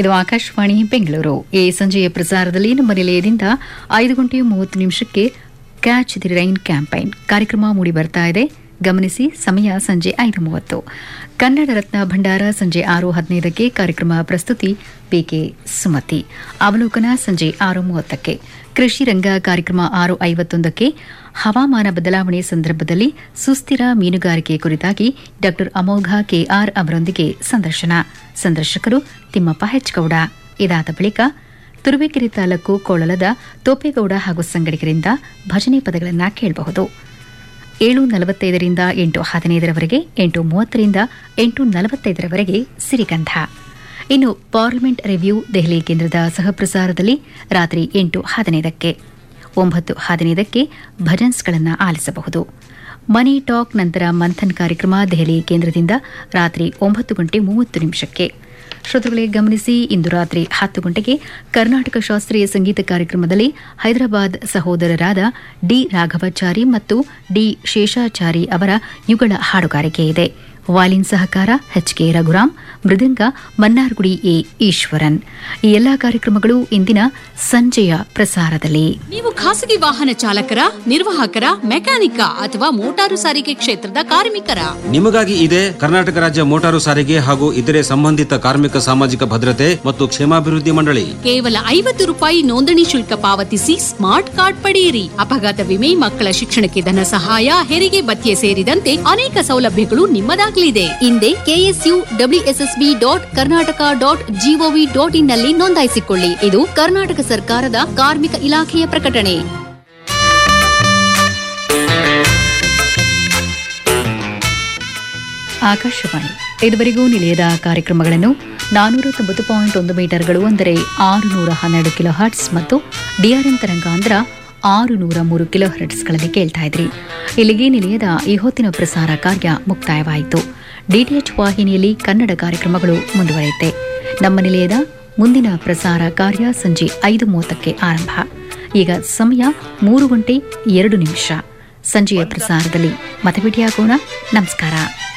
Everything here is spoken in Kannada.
ಇದು ಆಕಾಶವಾಣಿ ಬೆಂಗಳೂರು ಈ ಸಂಜೆಯ ಪ್ರಸಾರದಲ್ಲಿ ನಮ್ಮ ನಿಲಯದಿಂದ ಐದು ಗಂಟೆ ಮೂವತ್ತು ನಿಮಿಷಕ್ಕೆ ಕ್ಯಾಚ್ ದಿ ರೈನ್ ಕ್ಯಾಂಪೈನ್ ಕಾರ್ಯಕ್ರಮ ಮೂಡಿ ಬರ್ತಾ ಇದೆ ಗಮನಿಸಿ ಸಮಯ ಸಂಜೆ ಐದು ಮೂವತ್ತು ಕನ್ನಡ ರತ್ನ ಭಂಡಾರ ಸಂಜೆ ಆರು ಹದಿನೈದಕ್ಕೆ ಕಾರ್ಯಕ್ರಮ ಪ್ರಸ್ತುತಿ ಪಿಕೆ ಸುಮತಿ ಅವಲೋಕನ ಸಂಜೆ ಆರು ಮೂವತ್ತಕ್ಕೆ ಕೃಷಿ ರಂಗ ಕಾರ್ಯಕ್ರಮ ಆರು ಐವತ್ತೊಂದಕ್ಕೆ ಹವಾಮಾನ ಬದಲಾವಣೆ ಸಂದರ್ಭದಲ್ಲಿ ಸುಸ್ಥಿರ ಮೀನುಗಾರಿಕೆ ಕುರಿತಾಗಿ ಡಾ ಅಮೋಘ ಕೆಆರ್ ಅವರೊಂದಿಗೆ ಸಂದರ್ಶನ ಸಂದರ್ಶಕರು ತಿಮ್ಮಪ್ಪ ಹೆಚ್ಗೌಡ ಇದಾದ ಬಳಿಕ ತುರುವೇಕೆರೆ ತಾಲೂಕು ಕೋಳಲದ ತೋಪೇಗೌಡ ಹಾಗೂ ಸಂಗಡಿಗರಿಂದ ಭಜನೆ ಪದಗಳನ್ನು ಕೇಳಬಹುದು ಏಳು ನಲವತ್ತೈದರಿಂದ ಎಂಟು ಹದಿನೈದರವರೆಗೆ ಎಂಟು ಮೂವತ್ತರಿಂದ ಎಂಟು ನಲವತ್ತೈದರವರೆಗೆ ಸಿರಿಗಂಧ ಇನ್ನು ಪಾರ್ಲಿಮೆಂಟ್ ರಿವ್ಯೂ ದೆಹಲಿ ಕೇಂದ್ರದ ಸಹಪ್ರಸಾರದಲ್ಲಿ ರಾತ್ರಿ ಎಂಟು ಹದಿನೈದಕ್ಕೆ ಒಂಬತ್ತು ಹದಿನೈದಕ್ಕೆ ಭಜನ್ಸ್ಗಳನ್ನು ಆಲಿಸಬಹುದು ಮನಿ ಟಾಕ್ ನಂತರ ಮಂಥನ್ ಕಾರ್ಯಕ್ರಮ ದೆಹಲಿ ಕೇಂದ್ರದಿಂದ ರಾತ್ರಿ ಒಂಬತ್ತು ಗಂಟೆ ಮೂವತ್ತು ನಿಮಿಷಕ್ಕೆ ಶ್ರೋತೃಗಳೇ ಗಮನಿಸಿ ಇಂದು ರಾತ್ರಿ ಹತ್ತು ಗಂಟೆಗೆ ಕರ್ನಾಟಕ ಶಾಸ್ತ್ರೀಯ ಸಂಗೀತ ಕಾರ್ಯಕ್ರಮದಲ್ಲಿ ಹೈದರಾಬಾದ್ ಸಹೋದರರಾದ ಡಿ ರಾಘವಾಚಾರಿ ಮತ್ತು ಡಿ ಶೇಷಾಚಾರಿ ಅವರ ಯುಗಳ ಹಾಡುಗಾರಿಕೆ ಇದೆ ವಾಲಿನ್ ಸಹಕಾರ H K Raghuram mridanga Mannargudi A Eswaran ಈ ಎಲ್ಲಾ ಕಾರ್ಯಕ್ರಮಗಳು ಇಂದಿನ ಸಂಜೆಯ ಪ್ರಸಾರದಲ್ಲಿ ನೀವು ಖಾಸಗಿ ವಾಹನ ಚಾಲಕರ ನಿರ್ವಾಹಕರ ಮೆಕ್ಯಾನಿಕ ಅಥವಾ ಮೋಟಾರು ಸಾರಿಗೆ ಕ್ಷೇತ್ರದ ಕಾರ್ಮಿಕರ ನಿಮಗಾಗಿ ಇದೆ ಕರ್ನಾಟಕ ರಾಜ್ಯ ಮೋಟಾರು ಸಾರಿಗೆ ಹಾಗೂ ಇತರೆ ಸಂಬಂಧಿತ ಕಾರ್ಮಿಕ ಸಾಮಾಜಿಕ ಭದ್ರತೆ ಮತ್ತು ಕ್ಷೇಮಾಭಿವೃದ್ಧಿ ಮಂಡಳಿ ಕೇವಲ ಐವತ್ತು ರೂಪಾಯಿ ನೋಂದಣಿ ಶುಲ್ಕ ಪಾವತಿಸಿ ಸ್ಮಾರ್ಟ್ ಕಾರ್ಡ್ ಪಡೆಯಿರಿ ಅಪಘಾತ ವಿಮೆ ಮಕ್ಕಳ ಶಿಕ್ಷಣಕ್ಕೆ ಧನ ಸಹಾಯ ಹೆರಿಗೆ ಭತ್ಯೆ ಸೇರಿದಂತೆ ಅನೇಕ ಸೌಲಭ್ಯಗಳು ನಿಮ್ಮದಾಗಲಿದೆ ಹಿಂದೆ KSU WSSB dot Karnataka dot GOV dot in ನಲ್ಲಿ ನೋಂದಾಯಿಸಿಕೊಳ್ಳಿ ಇದು ಕರ್ನಾಟಕ ಸರ್ಕಾರದ ಕಾರ್ಮಿಕ ಇಲಾಖೆಯ ಪ್ರಕಟಣೆ ಆಕಾಶವಾಣಿ ಇದುವರೆಗೂ ನಿಲಯದ ಕಾರ್ಯಕ್ರಮಗಳನ್ನು ನಾನೂರ ತೊಂಬತ್ತು ಪಾಯಿಂಟ್ ಒಂದು ಮೀಟರ್ಗಳು ಅಂದರೆ ಆರು ನೂರ ಹನ್ನೆರಡು ಕಿಲೋ ಹರ್ಟ್ಸ್ ಮತ್ತು ಡಿಆರ್ಎಂ ತರಂಗಾಂತರ ಆರು ನೂರ ಮೂರು ಕಿಲೋ ಹರ್ಟ್ಸ್ಗಳಲ್ಲಿ ಕೇಳ್ತಾ ಇದ್ರಿ ಇಲ್ಲಿಗೆ ನಿಲಯದ ಈ ಹೊತ್ತಿನ ಪ್ರಸಾರ ಕಾರ್ಯ ಮುಕ್ತಾಯವಾಯಿತು ಡಿಟಿಎಚ್ ವಾಹಿನಿಯಲ್ಲಿ ಕನ್ನಡ ಕಾರ್ಯಕ್ರಮಗಳು ಮುಂದುವರಿಯುತ್ತೆ ನಮ್ಮ ನಿಲಯದ ಮುಂದಿನ ಪ್ರಸಾರ ಕಾರ್ಯ ಸಂಜೆ ಐದು ಮೂವತ್ತಕ್ಕೆ ಆರಂಭ ಈಗ ಸಮಯ ಮೂರು ಗಂಟೆ ಎರಡು ನಿಮಿಷ ಸಂಜೆಯ ಪ್ರಸಾರದಲ್ಲಿ ಮತಭೇಟಿಯಾಗೋಣ ನಮಸ್ಕಾರ